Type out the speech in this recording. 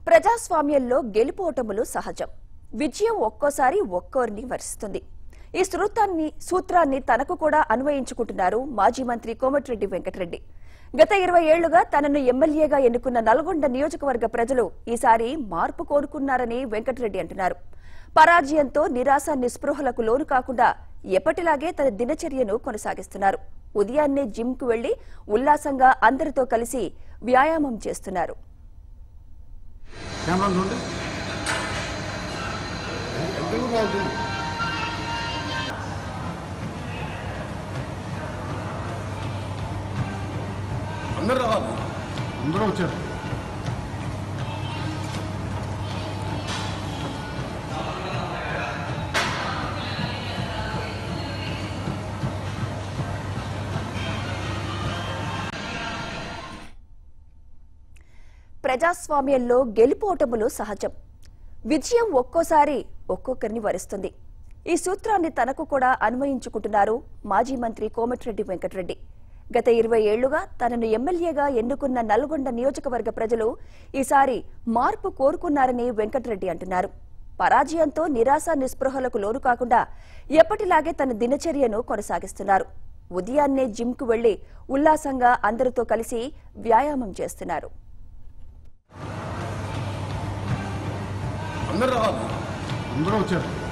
ప్రజాస్వామ్యంలో గెలుపోటములు సహజం విజయం ఒక్కోసారి ఒక్కోరిని వరిస్తుంది ఈ సూత్రాన్ని సూత్రాన్ని తనకు కూడా అన్వయించుకుంటున్నారు మాజీ మంత్రి కోమటిరెడ్డి వెంకటరెడ్డి గత ఇరవై ఏళ్లుగా తనను ఎమ్మెల్యేగా ఎన్నుకున్న నల్గొండ నియోజకవర్గ ప్రజలు ఈసారి మార్పు కోరుకున్నారని వెంకటరెడ్డి అంటున్నారు పరాజయంతో నిరాశ నిస్పృహలకు లోను కాకుండా ఎప్పటిలాగే తన దినచర్యను కొనసాగిస్తున్నారు ఉదయాన్నే జిమ్ కు వెళ్లి ఉల్లాసంగా అందరితో కలిసి వ్యాయామం చేస్తున్నారు కెమెరా చూడండి ఎందుకు బాగుంది అందరు రావాలి అందరూ వచ్చారు ప్రజాస్వామ్యంలో గెలుపోటములు సహజం విజయం ఒక్కోసారి ఒక్కొక్కరిని వరిస్తుంది ఈ సూత్రాన్ని తనకు కూడా అన్వయించుకుంటున్నారు మాజీ మంత్రి కోమటిరెడ్డి వెంకటరెడ్డి గత ఇరవై ఏళ్లుగా తనను ఎమ్మెల్యేగా ఎన్నుకున్న నల్గొండ నియోజకవర్గ ప్రజలు ఈసారి మార్పు కోరుకున్నారని వెంకటరెడ్డి అంటున్నారు పరాజయంతో నిరాశ నిస్పృహలకు లోను కాకుండా ఎప్పటిలాగే తన దినచర్యను కొనసాగిస్తున్నారు ఉదయాన్నే జిమ్ కు వెళ్లి ఉల్లాసంగా అందరితో కలిసి వ్యాయామం చేస్తున్నారు అందరు రావాలి అందరూ వచ్చారు